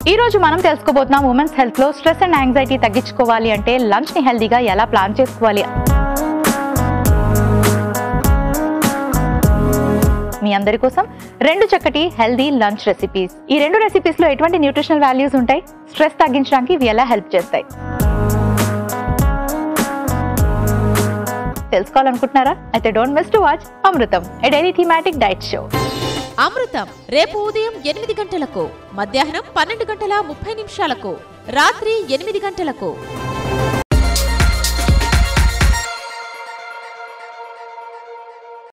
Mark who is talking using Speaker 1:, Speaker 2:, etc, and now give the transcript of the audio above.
Speaker 1: ఈ రోజు మనం తెలుసుకోబోతున్నాం ఉమెన్స్ హెల్త్ లో స్ట్రెస్ అండ్ యాంగ్జైటీ తగ్గించుకోవాలి అంటే లంచ్ ని హెల్దీగా ఎలా ప్లాన్ చేసుకోవాలి మీ అందరి కోసం రెండు చక్కటి హెల్దీ లంచ్ రెసిపీస్ ఈ రెండు రెసిపీస్ లో ఎటువంటి న్యూట్రిషనల్ వాల్యూస్ ఉంటాయి స్ట్రెస్ తగ్గించడానికి ఇవి ఎలా హెల్ప్ చేస్తాయి తెలుసుకోవాలనుకుంటున్నారా అయితే don't miss to watch Amrutham a daily thematic diet show
Speaker 2: Amrutham రేపు ఉదయం ఎనిమిది గంటలకు మధ్యాహ్నం పన్నెండు గంటల ముప్పై నిమిషాలకు రాత్రి ఎనిమిది గంటలకు